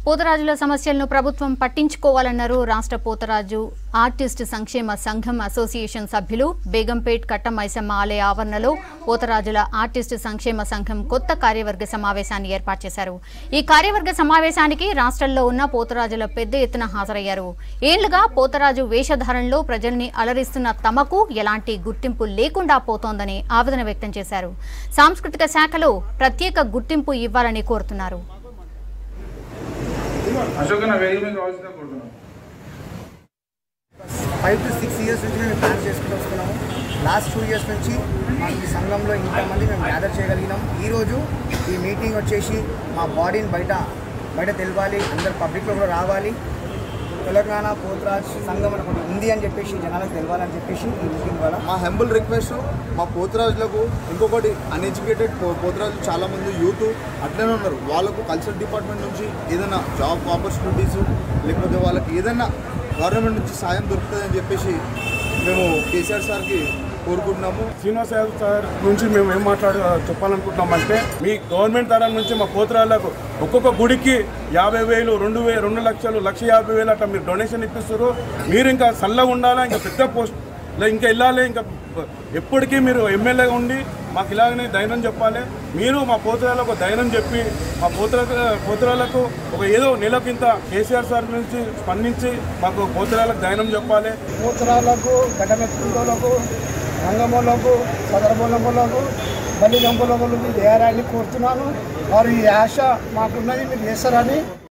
పోతరాజుల సమస్యలను ప్రభుత్వం పట్టించుకోవాలన్నారు రాష్ట్ర పోతరాజు ఆర్టిస్ట్ సంక్షేమ సంఘం అసోసియేషన్ సభ్యులు బేగంపేట్ కట్టమైసమ్మ ఆలయ ఆవరణలో పోతరాజుల ఆర్టిస్ట్ సంక్షేమ సంఘం కొత్త కార్యవర్గ సమావేశాన్ని ఏర్పాటు చేశారు ఈ కార్యవర్గ సమావేశానికి రాష్ట్రంలో ఉన్న పోతరాజుల పెద్ద ఎత్తున హాజరయ్యారు ఏళ్లుగా పోతరాజు వేషధారణలో ప్రజల్ని అలరిస్తున్న తమకు ఎలాంటి గుర్తింపు లేకుండా పోతోందని ఆవేదన వ్యక్తం చేశారు సాంస్కృతిక శాఖలో ప్రత్యేక గుర్తింపు ఇవ్వాలని కోరుతున్నారు అశోక్ అన్న వేదిక మీద కావాల్సిన కోరుతున్నాను ఫైవ్ టు సిక్స్ ఇయర్స్ నుంచి మేము ప్లాన్ చేసుకుంటూ వస్తున్నాము లాస్ట్ టూ ఇయర్స్ నుంచి మాకు ఈ సంఘంలో ఇంతమంది మేము గ్యాదర్ చేయగలిగినాం ఈరోజు ఈ మీటింగ్ వచ్చేసి మా బాడీని బయట బయట తెలవాలి అందరు పబ్లిక్లో కూడా రావాలి తెలంగాణ పోతరాజ్ సంఘం అని ఒకటి ఉంది అని చెప్పేసి జనాలకు తెలవాలని చెప్పేసి ఈ మీటింగ్ వల్ల మా హెంబుల్ రిక్వెస్ట్ మా పోతురాజులకు ఇంకొకటి అన్ఎడ్యుకేటెడ్ పోతురాజులు చాలామంది యూత్ అట్లనే ఉన్నారు వాళ్ళకు కల్చర్ డిపార్ట్మెంట్ నుంచి ఏదైనా జాబ్ ఆపర్చునిటీస్ లేకపోతే వాళ్ళకి ఏదైనా గవర్నమెంట్ నుంచి సాయం దొరుకుతుందని చెప్పేసి మేము కేసీఆర్ సార్కి కోరుకుంటున్నాము శ్రీనివాస యాదవ్ సార్ నుంచి మేము ఏం మాట్లాడ చెప్పాలనుకుంటున్నామంటే మీ గవర్నమెంట్ తరం నుంచి మా పోతురాళ్ళకు ఒక్కొక్క గుడికి యాభై వేలు రెండు వే రెండు లక్షలు లక్ష యాభై వేలు అట్లా మీరు డొనేషన్ ఇప్పిస్తారు మీరు ఇంకా చల్లగా ఉండాలా ఇంకా పెద్ద పోస్ట్ ఇలా ఇంకా వెళ్ళాలి ఇంకా ఎప్పటికీ మీరు ఎమ్మెల్యేగా ఉండి మాకు ఇలాగనే ధైర్యం చెప్పాలి మీరు మా పోతురాలకు ఒక ధైర్యం చెప్పి మా పోతుర పోతురాలకు ఒక ఏదో నెలకింత కేసీఆర్ సార్ నుంచి స్పందించి మాకు పోతురాలకు ధైర్యం చెప్పాలి పోతరాలకు గడ్డమెత్తుకోలకు రంగమూలకు సదరబోలములకు బల్లి గంపలకు చేయాలని కోరుతున్నాను వారు ఈ ఆశ మాకున్నది మీరు చేస్తారని